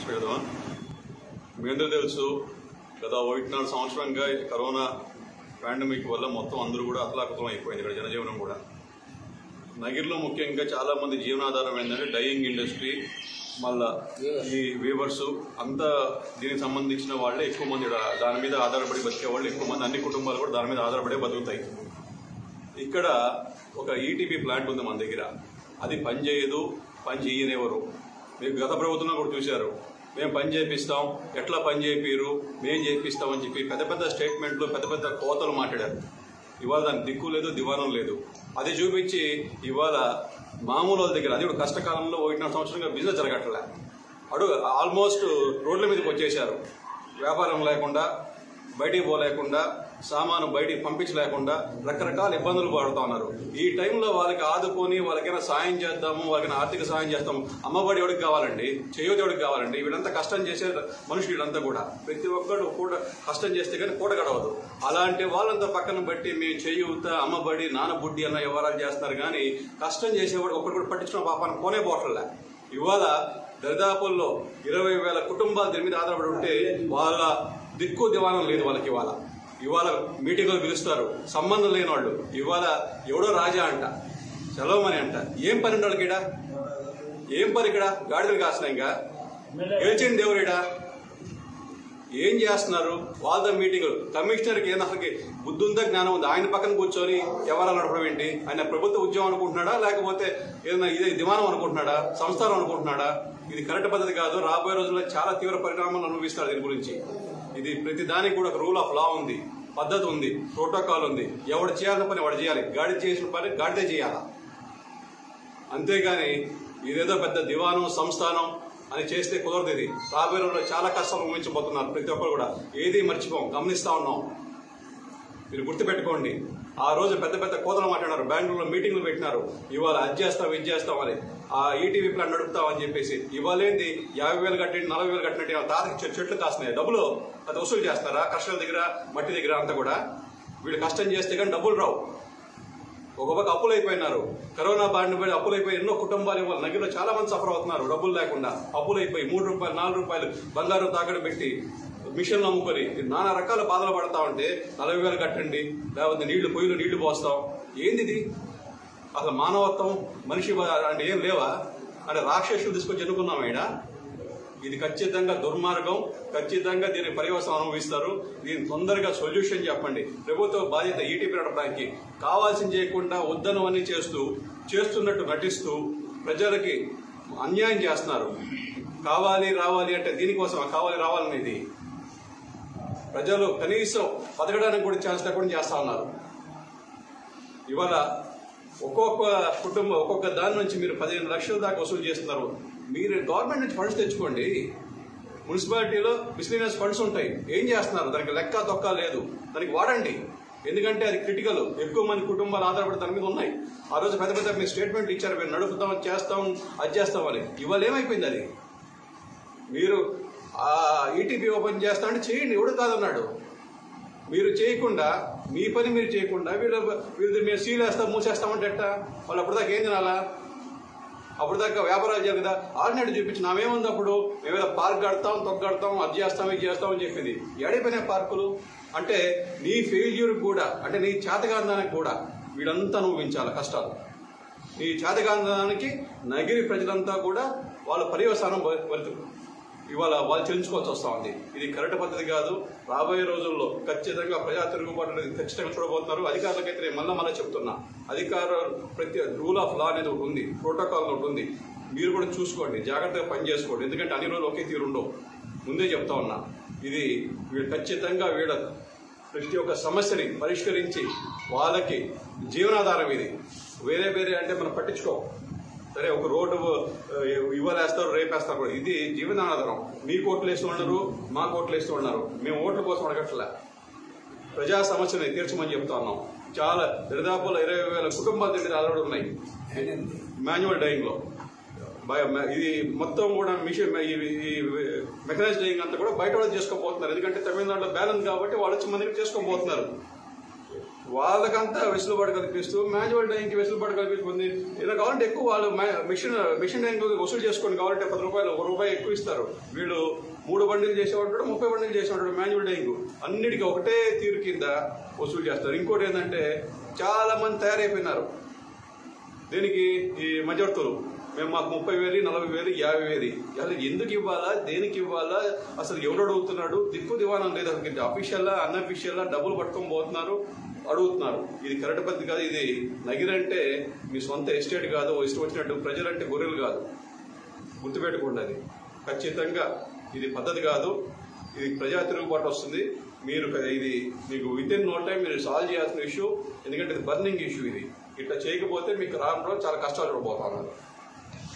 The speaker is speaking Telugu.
పెడదామా మీ అందరూ తెలుసు గత ఒకటిన్నర సంవత్సరంగా ఈ కరోనా పాండమిక్ వల్ల మొత్తం అందరూ కూడా అతలాకుతలం అయిపోయింది ఇక్కడ జనజీవనం కూడా నగిరిలో ముఖ్యంగా చాలా మంది జీవనాధారం ఏంటంటే డైయింగ్ ఇండస్ట్రీ మళ్ళా ఈ వీవర్స్ అంతా దీనికి సంబంధించిన వాళ్ళే ఎక్కువ మంది ఈడ దాని మీద ఆధారపడి బతికే వాళ్ళు ఎక్కువ మంది అన్ని కుటుంబాలు కూడా దాని మీద ఆధారపడే బతుకుతాయి ఇక్కడ ఒక ఈటీపీ ప్లాంట్ ఉంది మన దగ్గర అది పని చేయదు పని చేయనివ్వరు మీరు గత ప్రభుత్వంలో కూడా చూశారు మేము పని చేపిస్తాం ఎట్లా పని చేపిరు మేము చేపిస్తాం అని చెప్పి పెద్ద పెద్ద స్టేట్మెంట్లు పెద్ద పెద్ద కోతలు మాట్లాడారు ఇవాళ దానికి దిక్కు లేదు దివానం లేదు అది చూపించి ఇవాళ మామూలు వాళ్ళ దగ్గర అది కూడా కష్టకాలంలో ఒకటిన్నర సంవత్సరంగా బిజినెస్ జరగట్లే అడుగు ఆల్మోస్ట్ రోడ్ల మీదకి వచ్చేసారు వ్యాపారం లేకుండా బయటికి పోలేకుండా సామాను బయటికి పంపించలేకుండా రకరకాల ఇబ్బందులు పడుతూ ఉన్నారు ఈ టైంలో వాళ్ళకి ఆదుకొని వాళ్ళకైనా సాయం చేద్దాము వాళ్ళకైనా ఆర్థిక సాయం చేస్తాము అమ్మబడి ఎవరికి కావాలండి చేయొద్దు ఎవరికి కావాలండి వీళ్ళంతా కష్టం చేసే మనుషులు వీళ్ళంతా కూడా ప్రతి ఒక్కరు కూడా కష్టం చేస్తే కానీ కూడ గడవదు అలాంటి వాళ్ళంతా పక్కన బట్టి మేము చేయూత అమ్మబడి నానబుడ్డి అన్న వ్యవహారాలు చేస్తున్నారు కానీ కష్టం చేసేవాడు ఒకటి కూడా పట్టించుకున్న పాపాన్ని పోనే పోవట్లే ఇవాళ దరిదాపుల్లో ఇరవై వేల కుటుంబాలు దీని మీద ఆధారపడి ఉంటే వాళ్ళ దిక్కు దివానం లేదు వాళ్ళకి ఇవాళ ఇవాళ మీటింగ్లు పిలుస్తారు సంబంధం లేని వాళ్ళు ఇవాళ ఎవడో రాజా అంట సెలవుమని అంట ఏం పని ఉండాలి ఇక్కడ ఏం పని ఇక్కడ గాడిదలు కాసిన ఇంకా గెలిచింది దేవుడిడా ఏం చేస్తున్నారు వాళ్ళ మీటింగ్ కమిషనర్కి ఏం అసలుకి బుద్ధి ఉందా జ్ఞానం ఉంది ఆయన పక్కన కూర్చొని ఎవరు నడపడం ఏంటి ఆయన ప్రభుత్వ ఉద్యోగం అనుకుంటున్నాడా లేకపోతే ఏదైనా ఇదే దివానం అనుకుంటున్నాడా సంస్థానం అనుకుంటున్నాడా ఇది కరెక్ట్ పద్ధతి కాదు రాబోయే రోజుల్లో చాలా తీవ్ర పరిణామాలు అనుభవిస్తారు దీని గురించి ఇది ప్రతి దానికి కూడా ఒక రూల్ ఆఫ్ లా ఉంది పద్ధతి ఉంది ప్రోటోకాల్ ఉంది ఎవడు చేయాల్సిన పని వాడు చేయాలి గాడి చేసిన పని గాడిదే చేయాలా అంతేగాని ఇదేదో పెద్ద దివానం సంస్థానం అని చేస్తే కుదరదు ఇది రాబోయే రోజుల్లో చాలా కష్టాలు ఊహించబోతున్నారు ప్రతి ఒక్కరు కూడా ఏది మర్చిపోం గమనిస్తా ఉన్నాం మీరు గుర్తుపెట్టుకోండి ఆ రోజు పెద్ద పెద్ద కోతలు మాట్లాడారు బెంగళూరులో మీటింగ్లు పెట్టినారు ఇవాళ అది చేస్తాం ఇది చేస్తాం అని ఆ ఈటీవీ ప్లాన్ నడుపుతాం అని చెప్పేసి ఇవాళ ఏంది యాభై వేలు కట్టి నలభై వేలు కట్టినట్టు వాళ్ళ తాతకి చె- చెట్లు కాస్తున్నాయి డబ్బులు అది వసూలు చేస్తారా కర్షకుల దగ్గర మట్టి దగ్గర అంతా కూడా వీళ్ళు కష్టం చేస్తే కానీ డబ్బులు రావు ఒక పక్క అప్పులు అయిపోయినారు కరోనా బారిన పడి అప్పులు అయిపోయి ఎన్నో కుటుంబాలు ఇవాళ నగిలో చాలా మంది సఫర్ అవుతున్నారు డబ్బులు లేకుండా అప్పులు అయిపోయి మూడు రూపాయలు నాలుగు రూపాయలు బంగారం తాకడ పెట్టి మిషన్లు అమ్ముకొని నానా రకాల బాధలు పడతా ఉంటే నలభై వేలు కట్టండి లేకపోతే నీళ్లు పొయ్యిలు నీళ్లు పోస్తాం ఏంది ఇది అసలు మానవత్వం మనిషి బ- అంటే ఏం లేవా అంటే రాక్షసులు తీసుకొచ్చి ఎన్నుకున్నాం ఈడ ఇది ఖచ్చితంగా దుర్మార్గం ఖచ్చితంగా దీని పర్యవసనం అనుభవిస్తారు దీని తొందరగా సొల్యూషన్ చెప్పండి ప్రభుత్వ బాధ్యత ఈటీపీ నడపడానికి కావాల్సింది చేయకుండా వద్దనవన్నీ చేస్తూ చేస్తున్నట్టు నటిస్తూ ప్రజలకి అన్యాయం చేస్తున్నారు కావాలి రావాలి అంటే దీనికోసం కావాలి రావాలనేది ప్రజలు కనీసం బతకడానికి కూడా ఛాన్స్ లేకుండా చేస్తా ఉన్నారు ఇవాళ ఒక్కొక్క కుటుంబం ఒక్కొక్క దాని నుంచి మీరు పదిహేను లక్షల దాకా వసూలు చేస్తున్నారు మీరు గవర్నమెంట్ నుంచి ఫండ్స్ తెచ్చుకోండి మున్సిపాలిటీలో మిస్లీనియస్ ఫండ్స్ ఉంటాయి ఏం చేస్తున్నారు దానికి లెక్క తొక్క లేదు దానికి వాడండి ఎందుకంటే అది క్రిటికల్ ఎక్కువ మంది కుటుంబాలు ఆధారపడి దాని మీద ఉన్నాయి ఆ రోజు పెద్ద పెద్ద మీరు స్టేట్మెంట్ ఇచ్చారు మేము నడుపుతాం చేస్తాం అది చేస్తామని ఇవాళ ఏమైపోయింది అది మీరు ఆ ఈటీపీ ఓపెన్ చేస్తా అంటే చేయండి ఎవడు కాదన్నాడు మీరు చేయకుండా మీ పని మీరు చేయకుండా వీళ్ళు వీళ్ళు మేము సీల్ వేస్తాం మూసేస్తామంటే ఎట్టా వాళ్ళు అప్పుడు దాకా ఏం తినాలా అప్పుడు దాకా వ్యాపారాలు జరుగుదా ఆల్రెడీ చూపించి నామేముంది అప్పుడు మేమేదో పార్క్ కడతాం తొక్క కడతాం అది చేస్తాం ఇది చేస్తాం అని చెప్పింది ఎడైపోయినాయి పార్కులు అంటే నీ ఫెయిల్యూర్ కూడా అంటే నీ చేతగాంధానికి కూడా వీడంతా అనుభవించాలి కష్టాలు ఈ చేతగాంధానికి నగిరి ప్రజలంతా కూడా వాళ్ళ పర్యవసానం వెళ్తుంది ఇవాళ వాళ్ళు చెల్లించుకోవాల్సి వస్తా ఉంది ఇది కరెక్ట్ పద్ధతి కాదు రాబోయే రోజుల్లో ఖచ్చితంగా ప్రజా తిరుగుబాటు అనేది ఖచ్చితంగా చూడబోతున్నారు అధికారులకైతే నేను మళ్ళీ మళ్ళీ చెప్తున్నా అధికార ప్రతి రూల్ ఆఫ్ లా అనేది ఒకటి ఉంది ప్రోటోకాల్ ఒకటి ఉంది మీరు కూడా చూసుకోండి జాగ్రత్తగా పని చేసుకోండి ఎందుకంటే అన్ని రోజులు ఒకే తీరు ఉండవు ముందే చెప్తా ఉన్నా ఇది వీళ్ళు ఖచ్చితంగా వీళ్ళ ప్రతి ఒక్క సమస్యని పరిష్కరించి వాళ్ళకి జీవనాధారం ఇది వేరే వేరే అంటే మనం పట్టించుకోం సరే ఒక రోడ్డు ఆ, ఇవాళ వేస్తారు రేపు వేస్తారు కూడా ఇది జీవనాధారం మీ కోట్లు వేస్తూ ఉన్నారు మా కోట్లు వేస్తూ ఉన్నారు మేము ఓట్ల కోసం అడగట్లే ప్రజా సమస్యని తీర్చమని చెప్తా ఉన్నాం చాలా దరిదాపుల ఇరవై వేల కుటుంబాల దగ్గర ఆల్రెడీ ఉన్నాయి మాన్యువల్ డైయింగ్ లో బయ- మ- ఇది మొత్తం కూడా మిషన్ ఈ మెకనైజ్ డైయింగ్ అంతా కూడా బయట వాళ్ళు చేసుకోబోతున్నారు ఎందుకంటే తమిళనాడులో బ్యాలెన్స్ కాబట్టి వాళ్ళు వచ్చి మన దగ్గర చేసుకోబోతున్నారు వాళ్ళకంతా వెసులుబాటు కల్పిస్తూ మాన్యువల్ డైయింగ్కి వెసులుబాటు కల్పిస్తుంది ఇలా కావాలంటే ఎక్కువ వాళ్ళు మా- మిషన్ మిషన్ డైయింగ్ వసూలు చేసుకొని కావాలంటే పది రూపాయలు ఒక రూపాయి ఎక్కువ ఇస్తారు వీళ్ళు మూడు బండిలు చేసేవాడు ముప్పై బండిలు చేసేవాడు మాన్యువల్ డైయింగ్ అన్నిటికీ ఒకటే తీరు కింద వసూలు చేస్తారు ఇంకోటి ఏంటంటే చాలా మంది తయారైపోయినారు దీనికి ఈ మధ్యవర్తులు మేము మాకు ముప్పై వేలు నలభై వేలు యాభై వేలు అసలు ఎందుకు ఇవ్వాలా దేనికి ఇవ్వాలా అసలు ఎవడు అడుగుతున్నాడు దిక్కు దివానం లేదు అసలు అఫీషియల్లా అన్అఫీషియల్లా డబ్బులు పట్టుకొని పోతున్నారు అడుగుతున్నారు ఇది కరెక్ట్ పద్ధతి కాదు ఇది నగిరంటే మీ సొంత ఎస్టేట్ కాదు ఇష్టం వచ్చినట్టు ప్రజలంటే గొర్రెలు కాదు గుర్తుపెట్టుకోండి అది ఖచ్చితంగా ఇది పద్ధతి కాదు ఇది ప్రజా తిరుగుబాటు వస్తుంది మీరు క- ఇది మీకు విత్ ఇన్ నో టైం మీరు సాల్వ్ చేయాల్సిన ఇష్యూ ఎందుకంటే ఇది బర్నింగ్ ఇష్యూ ఇది ఇట్లా చేయకపోతే మీకు రాను రోజు చాలా కష్టాలు పడిపోతున్నారు